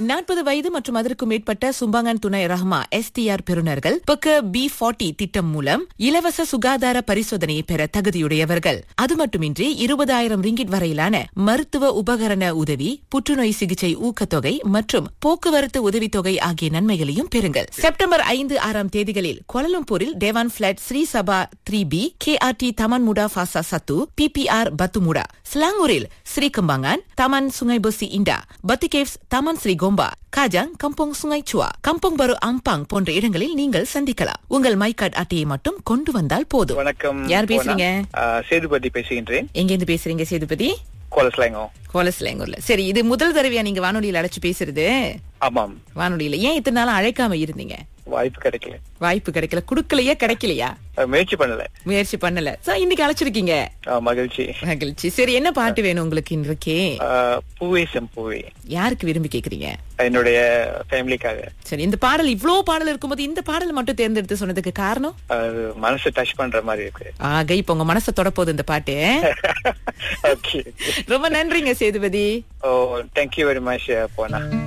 நாற்பது வயது மற்றும் அதற்கு மேற்பட்ட சும்பாங்கன் துணை ரஹ்மா எஸ்டிஆர் பெறுநர்கள் பக்க பி ஃபார்ட்டி திட்டம் மூலம் இலவச சுகாதார பரிசோதனையை பெற தகுதியுடையவர்கள் அது மட்டுமின்றி இருபதாயிரம் ரிங்கிட் வரையிலான மருத்துவ உபகரண உதவி புற்றுநோய் சிகிச்சை ஊக்கத்தொகை மற்றும் போக்குவரத்து உதவித்தொகை ஆகிய நன்மைகளையும் பெறுங்கள் செப்டம்பர் ஐந்து ஆறாம் தேதிகளில் கோலலம்பூரில் டேவான் பிளாட் Sri Saba three P K R T Taman Muda Fasa Satu PPR Batu Muda ஸ்லாங்கூரில் ஸ்ரீ கம்பாங்கான் Taman Sungai Pasir Indah Batu Caves Taman Sri Gombak Kajang Kampung Sungai Chua Kampung பரு அம்பாங் போன்ற இடங்களில் நீங்கள் சந்திக்கலாம் உங்கள் மை கார்டு அட்டையை மட்டும் கொண்டு வந்தால் போதும் வணக்கம் யார் பேசுறீங்க போனா. ஆ, சேதுபதி பேசுகின்றேன் எங்கிருந்து பேசுறீங்க சேதுபதி கோலஸ்லாங்கோ கோலஸ்லேங்கூர்ல சரி இது முதல் தடவையா நீங்க வானொலியில அழைச்சு பேசுறது ஆமாம் வானொலியில ஏன் இத்தனை நாள் அழைக்காம இருந்தீங்க வாய்ப்பு கிடைக்கல வாய்ப்பு கிடைக்கல குடுக்கலையா கிடைக்கலையா ஆ, முயற்சி பண்ணல முயற்சி பண்ணல சோ இன்னைக்கு அழைச்சிருக்கீங்க ஆ, மகிழ்ச்சி மகிழ்ச்சி சரி என்ன பாட்டு வேணும் உங்களுக்கு இன்றைக்கு ஆ, பூவே செம்பூவே யாருக்கு விரும்பி கேக்குறீங்க என்னுடைய ஃபேமிலிக்காக சரி இந்த பாடல் இவ்ளோ பாடல் இருக்கும்போது இந்த பாடல் மட்டும் தேர்ந்தெடுத்து சொன்னதுக்கு காரணம் அது மனசு டச் பண்ற மாதிரி இருக்கு ஆக இப்ப உங்க மனசை தொடப்போகுது இந்த பாட்டு ஓகே ரொம்ப நன்றிங்க சேதுபதி ஓ தேங்க்யூ வெரி மச் போனா